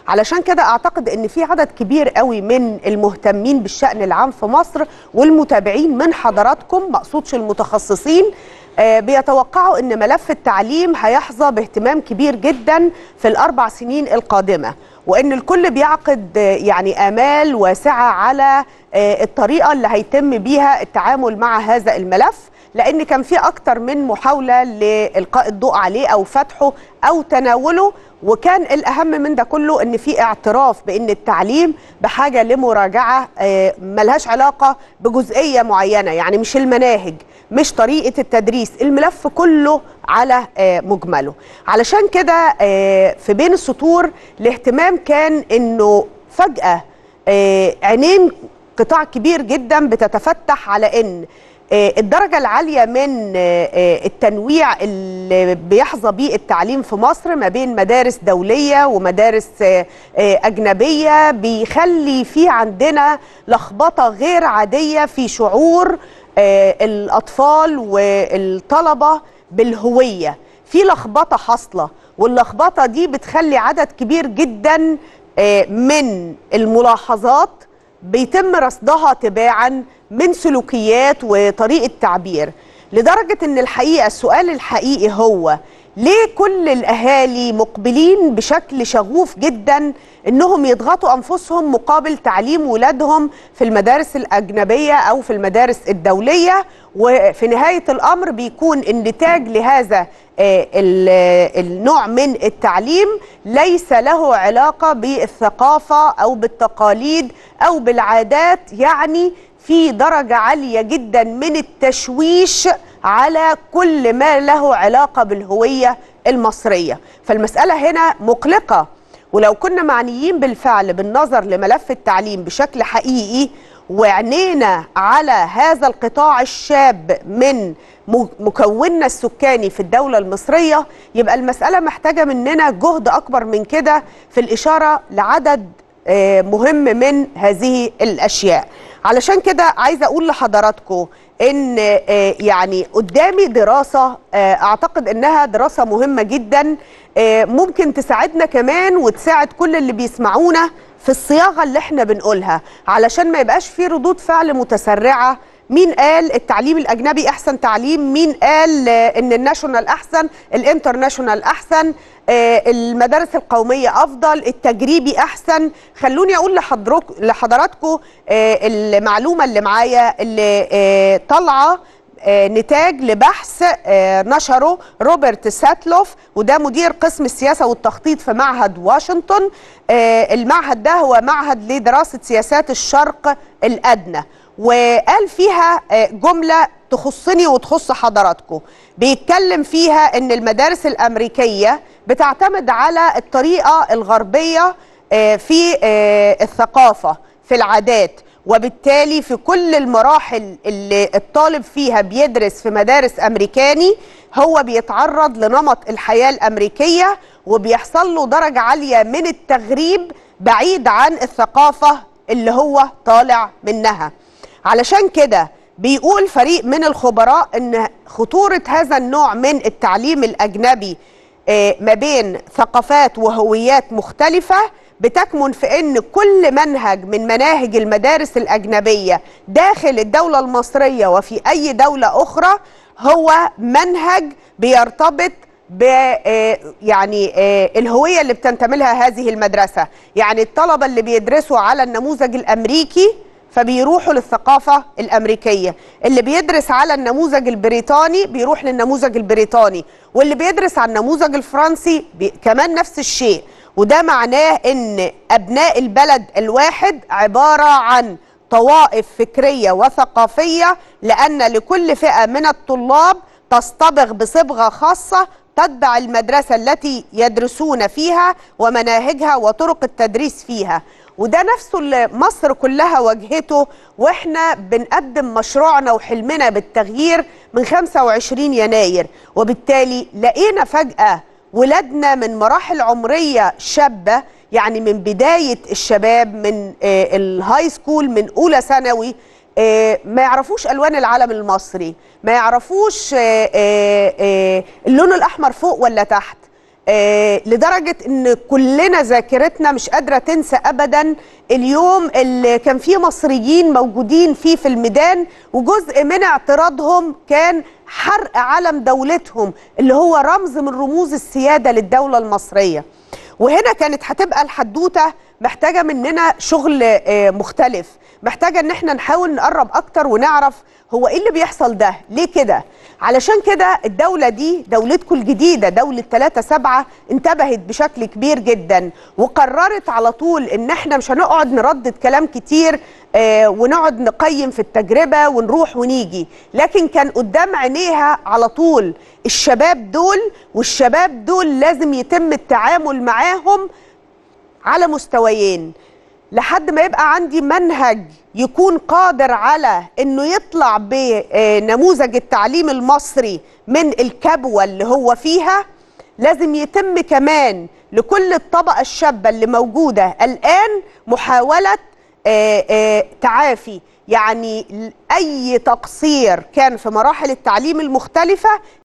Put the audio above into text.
علشان كده اعتقد ان في عدد كبير قوي من المهتمين بالشان العام في مصر والمتابعين من حضراتكم مقصودش المتخصصين آه، بيتوقعوا ان ملف التعليم هيحظى باهتمام كبير جدا في الاربع سنين القادمه وان الكل بيعقد آه، يعني امال واسعه على آه، الطريقه اللي هيتم بيها التعامل مع هذا الملف لان كان في اكتر من محاوله لالقاء الضوء عليه او فتحه او تناوله وكان الاهم من ده كله ان في اعتراف بان التعليم بحاجه لمراجعه آه، ملهاش علاقه بجزئيه معينه يعني مش المناهج مش طريقه التدريس الملف كله على آه، مجمله علشان كده آه، في بين السطور الاهتمام كان انه فجاه آه، عينين قطاع كبير جدا بتتفتح على ان آه، الدرجة العالية من آه، آه، التنويع اللي بيحظى بيه التعليم في مصر ما بين مدارس دولية ومدارس آه، آه، أجنبية بيخلي في عندنا لخبطة غير عادية في شعور آه، الأطفال والطلبة بالهوية في لخبطة حاصلة واللخبطة دي بتخلي عدد كبير جدا آه، من الملاحظات بيتم رصدها تباعا من سلوكيات وطريقة تعبير لدرجة ان الحقيقة السؤال الحقيقي هو ليه كل الاهالي مقبلين بشكل شغوف جدا انهم يضغطوا انفسهم مقابل تعليم ولادهم في المدارس الاجنبيه او في المدارس الدوليه وفي نهايه الامر بيكون النتاج لهذا آه، ال- آه، النوع من التعليم ليس له علاقه بالثقافه او بالتقاليد او بالعادات يعني في درجه عاليه جدا من التشويش على كل ما له علاقه بالهويه المصريه فالمساله هنا مقلقه ولو كنا معنيين بالفعل بالنظر لملف التعليم بشكل حقيقي وعنينا على هذا القطاع الشاب من م- مكوننا السكاني في الدولة المصرية يبقى المسألة محتاجة مننا جهد أكبر من كده في الإشارة لعدد آه، مهم من هذه الأشياء علشان كده عايزة أقول لحضراتكم إن آه، يعني قدامي دراسة آه، أعتقد إنها دراسة مهمة جدا آه، ممكن تساعدنا كمان وتساعد كل اللي بيسمعونا في الصياغة اللي احنا بنقولها علشان ما يبقاش في ردود فعل متسرعة مين قال التعليم الاجنبي احسن تعليم مين قال آه، ان الناشونال احسن الانترناشونال احسن آه، المدارس القوميه افضل التجريبي احسن خلوني اقول لحضرك- لحضراتكم آه، المعلومه اللي معايا اللي آه، طالعه آه، نتاج لبحث آه، نشره روبرت ساتلوف وده مدير قسم السياسة والتخطيط في معهد واشنطن آه، المعهد ده هو معهد لدراسة سياسات الشرق الأدنى وقال فيها آه، جملة تخصني وتخص حضراتكم بيتكلم فيها ان المدارس الأمريكية بتعتمد على الطريقة الغربية آه، في آه، الثقافة في العادات وبالتالي في كل المراحل اللي الطالب فيها بيدرس في مدارس امريكاني هو بيتعرض لنمط الحياه الامريكيه وبيحصل له درجه عاليه من التغريب بعيد عن الثقافه اللي هو طالع منها علشان كده بيقول فريق من الخبراء ان خطوره هذا النوع من التعليم الاجنبي آه، ما بين ثقافات وهويات مختلفة بتكمن في ان كل منهج من مناهج المدارس الأجنبية داخل الدولة المصرية وفي أي دولة أخرى هو منهج بيرتبط ب آه، يعني آه، الهوية اللي بتنتمي لها هذه المدرسة يعني الطلبة اللي بيدرسوا على النموذج الأمريكي فبيروحوا للثقافة الأمريكية اللي بيدرس على النموذج البريطاني بيروح للنموذج البريطاني واللي بيدرس على النموذج الفرنسي بي كمان نفس الشيء وده معناه ان أبناء البلد الواحد عبارة عن طوائف فكرية وثقافية لأن لكل فئة من الطلاب تصطبغ بصبغة خاصة تتبع المدرسة التي يدرسون فيها ومناهجها وطرق التدريس فيها وده نفسه اللي مصر كلها واجهته واحنا بنقدم مشروعنا وحلمنا بالتغيير من 25 يناير وبالتالي لقينا فجأة ولادنا من مراحل عمرية شابة يعني من بداية الشباب من آه، الهاي سكول من أولى ثانوي آه، ما يعرفوش ألوان العلم المصري ما يعرفوش آه، آه، آه، اللون الأحمر فوق ولا تحت آه، لدرجة ان كلنا ذاكرتنا مش قادرة تنسى ابدا اليوم اللي كان فيه مصريين موجودين فيه في الميدان وجزء من اعتراضهم كان حرق علم دولتهم اللي هو رمز من رموز السيادة للدولة المصرية وهنا كانت هتبقى الحدوتة محتاجة مننا شغل آه، مختلف محتاجة ان احنا نحاول نقرب اكتر ونعرف هو ايه اللي بيحصل ده ليه كده علشان كده الدولة دي دولتكم الجديدة دولة 3 7 انتبهت بشكل كبير جدا وقررت على طول ان احنا مش هنقعد نردد كلام كتير آه ونقعد نقيم في التجربة ونروح ونيجي لكن كان قدام عينيها على طول الشباب دول والشباب دول لازم يتم التعامل معاهم على مستويين لحد ما يبقى عندي منهج يكون قادر على انه يطلع بنموذج التعليم المصري من الكبوه اللي هو فيها لازم يتم كمان لكل الطبقه الشابه اللي موجوده الان محاوله آه، آه، تعافي يعني اي تقصير كان في مراحل التعليم المختلفه